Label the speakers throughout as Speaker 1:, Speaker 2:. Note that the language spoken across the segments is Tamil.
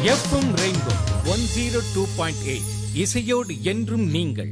Speaker 1: FM rainbow one zero two point eight இசையோடு என்றும் நீங்கள்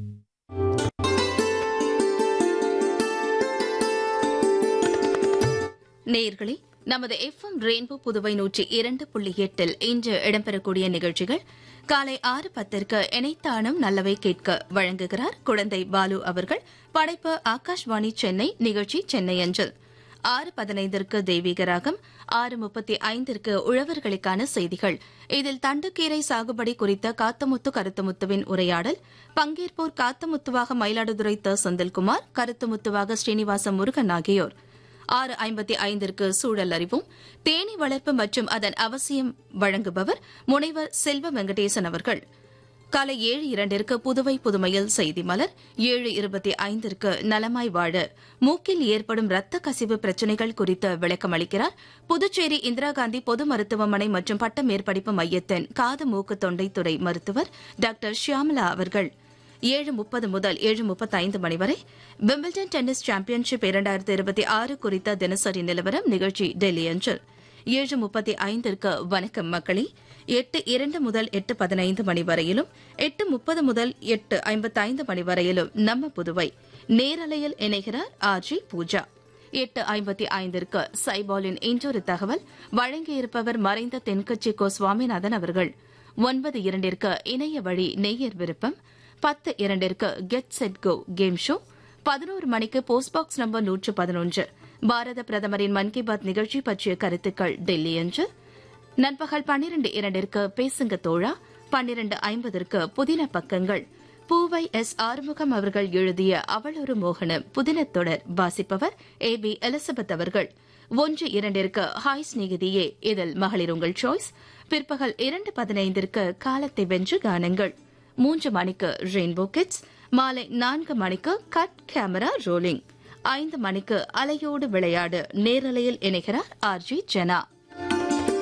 Speaker 2: நேயர்களே நமது எஃப்எம் ரெயின்போ புதுவை நூற்றி இரண்டு புள்ளி எட்டில் இன்று இடம்பெறக்கூடிய நிகழ்ச்சிகள் காலை ஆறு பத்திற்கு இணைத்தானும் நல்லவை கேட்க வழங்குகிறார் குழந்தை பாலு அவர்கள் படைப்பு ஆகாஷ்வாணி சென்னை நிகழ்ச்சி சென்னை அஞ்சல் ஆறு பதினைந்திற்கு தெய்வீக ராகம் ஆறு முப்பத்தி ஐந்திற்கு உழவர்களுக்கான செய்திகள் இதில் தண்டுக்கீரை சாகுபடி குறித்த காத்தமுத்து கருத்துமுத்துவின் உரையாடல் பங்கேற்போர் காத்தமுத்துவாக மயிலாடுதுறை த செந்தில்குமார் கருத்துமுத்துவாக ஸ்ரீனிவாச முருகன் ஆகியோர் ஆறு ஐம்பத்தி ஐந்திற்கு சூழல் அறிவும் தேனி வளர்ப்பு மற்றும் அதன் அவசியம் வழங்குபவர் முனைவர் செல்வ வெங்கடேசன் அவர்கள் காலை ஏழு இரண்டிற்கு புதுவை புதுமையில் செய்தி மலர் ஏழு இருபத்தி ஐந்திற்கு நலமாய் வாழ மூக்கில் ஏற்படும் இரத்த கசிவு பிரச்சினைகள் குறித்து விளக்கம் அளிக்கிறார் புதுச்சேரி இந்திரா காந்தி பொது மருத்துவமனை மற்றும் பட்ட மேற்படிப்பு மையத்தின் காது மூக்கு தொண்டைத்துறை மருத்துவர் டாக்டர் ஷியாமலா அவர்கள் ஏழு முப்பது முதல் ஏழு முப்பத்தைந்து மணி வரை விம்பிள்டன் டென்னிஸ் சாம்பியன்ஷிப் இரண்டாயிரத்தி இருபத்தி ஆறு குறித்த தினசரி நிலவரம் நிகழ்ச்சி டெல்லி அஞ்சல் ஏழு முப்பத்தி ஐந்திற்கு வணக்கம் மக்களே எட்டு இரண்டு முதல் எட்டு பதினைந்து மணி வரையிலும் எட்டு முப்பது முதல் எட்டு ஐம்பத்தைந்து மணி வரையிலும் நம்ம புதுவை நேரலையில் இணைகிறார் ஆர்ஜி பூஜா எட்டு ஐம்பத்தி ஐந்திற்கு சைபாலின் இன்றொரு தகவல் வழங்கியிருப்பவர் மறைந்த தென்கட்சி கோ சுவாமிநாதன் அவர்கள் ஒன்பது இரண்டிற்கு இணைய வழி நெய்யர் விருப்பம் பத்து இரண்டிற்கு get set go game show பதினோரு மணிக்கு போஸ்ட் பாக்ஸ் நம்பர் நூற்று பதினொன்று பாரத பிரதமரின் மன் கி பாத் நிகழ்ச்சி பற்றிய கருத்துக்கள் டெல்லி என்று நண்பகல் பன்னிரண்டு இரண்டிற்கு பேசுங்க தோழா பன்னிரண்டு ஐம்பதற்கு புதின பக்கங்கள் பூவை எஸ் ஆறுமுகம் அவர்கள் எழுதிய அவளொரு மோகனம் புதினத் தொடர் வாசிப்பவர் ஏ பி எலிசபெத் அவர்கள் ஒன்று இரண்டிற்கு ஹாய் ஸ்நேகிதியே இதில் மகளிர் உங்கள் சாய்ஸ் பிற்பகல் இரண்டு பதினைந்திற்கு காலத்தை வென்று கானங்கள் மூன்று மணிக்கு ரெயின்போ கிட்ஸ் மாலை நான்கு மணிக்கு கட் கேமரா ரோலிங் ஐந்து மணிக்கு அலையோடு விளையாடு நேரலையில் இணைகிறார் ஆர்ஜி ஜெனா